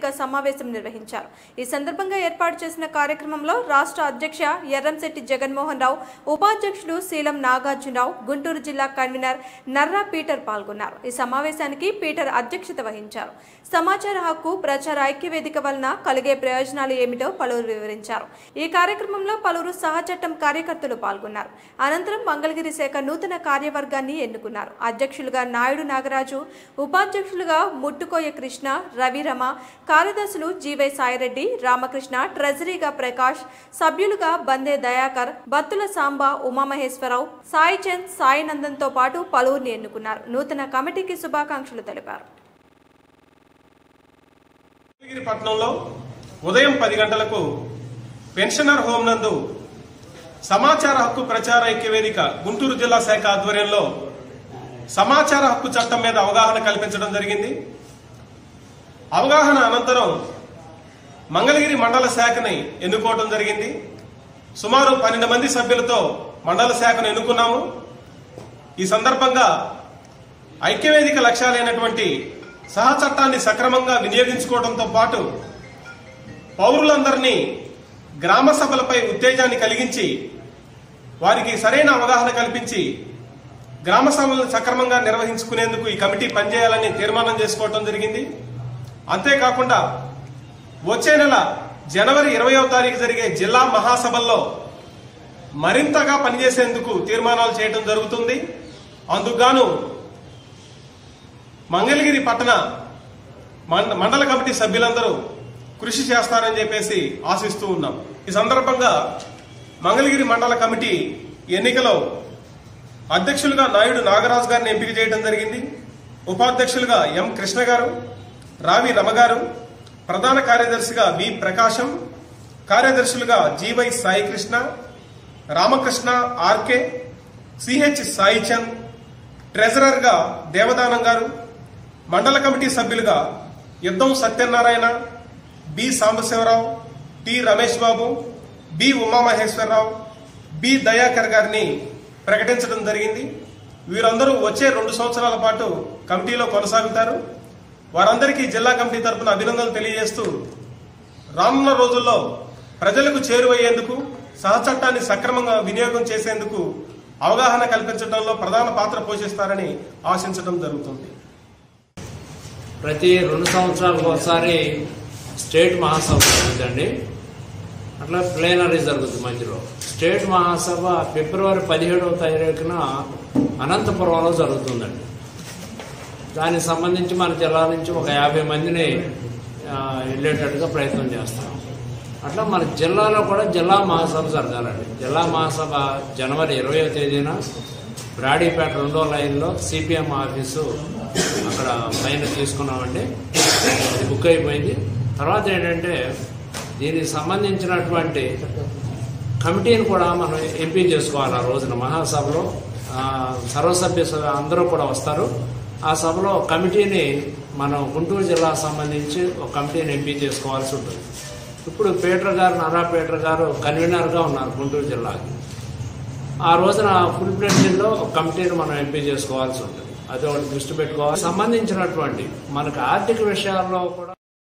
సర్వసభ్య సమావేశం నిర్వహించారు ఈ సందర్భంగా ఏర్పాటు చేసిన కార్యక్రమంలో రాష్ట్ర అధ్యక్ష ఎర్రంశెట్టి జగన్మోహన్ రావు ఉపాధ్యక్షుడు శీలం నాగార్జునరావు గుంటూరు జిల్లా కన్వీనర్ నర్రా పీటర్ పాల్గొన్నారు ఈ సమావేశానికి పీటర్ అధ్యక్షత వహించారు సమాచార హక్కు ప్రచార ఐక్యవేదిక వలన కలిగే ప్రయోజనాలు ఏమిటో పలువురు వివరించారు ఈ కార్యక్రమంలో పలువురు సహచట్టం కార్యకర్తలు పాల్గొన్నారు అనంతరం మంగళగిరి శాఖ నూతన కార్యవర్గాన్ని ఎన్నుకున్నారు అధ్యక్షులుగా నాయుడు నాగరాజు ఉపాధ్యక్షులుగా ముట్టుకోయ కృష్ణ రవిరమ కార్యదర్శులు జీవై సాయిరెడ్డి రామకృష్ణ ట్రెజరీగా ప్రకాష్ సభ్యులుగా బందే దయాకర్ బత్తుల సాంబా ఉమామహేశ్వరరావు సాయి చంద్ సాయి నందన్తో పాటు పలువురిని ఎన్నుకున్నారు నూతన కమిటీకి శుభాకాంక్షలు తెలిపారు మంగళగిరి పట్టణంలో ఉదయం పది గంటలకు పెన్షనర్ హోం నందు సమాచార హక్కు ప్రచార ఐక్యవేదిక గుంటూరు జిల్లా శాఖ ఆధ్వర్యంలో సమాచార హక్కు చట్టం మీద అవగాహన కల్పించడం జరిగింది అవగాహన అనంతరం మంగళగిరి మండల శాఖని ఎన్నుకోవడం జరిగింది సుమారు పన్నెండు మంది సభ్యులతో మండల శాఖను ఎన్నుకున్నాము ఈ సందర్భంగా ఐక్యవేదిక లక్ష్యాలైనటువంటి సహచట్టాన్ని సక్రమంగా వినియోగించుకోవడంతో పాటు పౌరులందరినీ గ్రామ సభలపై ఉత్తేజాన్ని కలిగించి వారికి సరైన అవగాహన కల్పించి గ్రామ సభలను సక్రమంగా నిర్వహించుకునేందుకు ఈ కమిటీ పనిచేయాలని తీర్మానం చేసుకోవడం జరిగింది అంతేకాకుండా వచ్చే నెల జనవరి ఇరవయో తారీఖు జరిగే జిల్లా మహాసభల్లో మరింతగా పనిచేసేందుకు తీర్మానాలు చేయడం జరుగుతుంది అందుకుగాను మంగళగిరి పట్టణ మండ- మండల కమిటీ సభ్యులందరూ కృషి చేస్తారని చెప్పేసి ఆశిస్తూ ఉన్నాం ఈ సందర్భంగా మంగళగిరి మండల కమిటీ ఎన్నికలో అధ్యక్షులుగా నాయుడు నాగరాజు గారిని ఎంపిక చేయడం జరిగింది ఉపాధ్యక్షులుగా ఎం కృష్ణ గారు రావి రమ గారు ప్రధాన కార్యదర్శిగా వి ప్రకాశం కార్యదర్శులుగా G Y Sai Krishna Ramakrishna R K C H Sai Chand treasurer గా దేవదానం గారు మండల కమిటీ సభ్యులుగా Yuddham Satyanarayana B Sambasivarao T Ramesh Babu B Umamaheswararao B Dayakar గారిని ప్రకటించడం జరిగింది వీరందరూ వచ్చే రెండు సంవత్సరాల పాటు కమిటీలో కొనసాగుతారు వారందరికీ జిల్లా కమిటీ తరపున అభినందనలు తెలియజేస్తూ రానున్న రోజుల్లో ప్రజలకు చేరువయ్యేందుకు సహచట్టాన్ని సక్రమంగా వినియోగం చేసేందుకు అవగాహన కల్పించడంలో ప్రధాన పాత్ర పోషిస్తారని ఆశించడం జరుగుతుంది ప్రతి రెండు సంవత్సరాలకు ఒకసారి స్టేట్ మహాసభ జరుగుతుందండి అట్లా ప్లేనరీ జరుగుతుంది మధ్యలో స్టేట్ మహాసభ ఫిబ్రవరి పదిహేడవ తారీఖున అనంతపురంలో జరుగుతుందండి దానికి సంబంధించి మన జిల్లా నుంచి ఒక యాభై మందిని ఆ, వెళ్ళేటట్టుగా ప్రయత్నం చేస్తాం అట్లా మన జిల్లాలో కూడా జిల్లా మహాసభ జరగాలండి జిల్లా మహాసభ జనవరి ఇరవయో తేదీన బ్రాడీపేట రెండో లైన్లో సిపిఎం ఆఫీసు అక్కడ పైన తీసుకున్నామండి అది బుక్ అయిపోయింది తర్వాత ఏంటంటే దీనికి సంబంధించినటువంటి కమిటీని కూడా మనం ఎంపీ చేసుకోవాలి ఆ రోజున మహాసభలో ఆ, సర్వసభ్య సభ అందరూ కూడా వస్తారు ఆ సభలో కమిటీని మనం గుంటూరు జిల్లా సంబంధించి ఒక కమిటీని ఎంపీ చేసుకోవాల్సి ఉంటుంది ఇప్పుడు పీటర్ గారు నరా పీటర్ గారు కన్వీనర్గా ఉన్నారు గుంటూరు జిల్లాకి ఆ రోజున ఫుల్ ప్రెసిడెంట్లో ఒక కమిటీని మనం ఎంపీ చేసుకోవాల్సి ఉంటుంది అది ఒకటి దృష్టి పెట్టుకోవాలి సంబంధించినటువంటి మనకు ఆర్థిక విషయాల్లో కూడా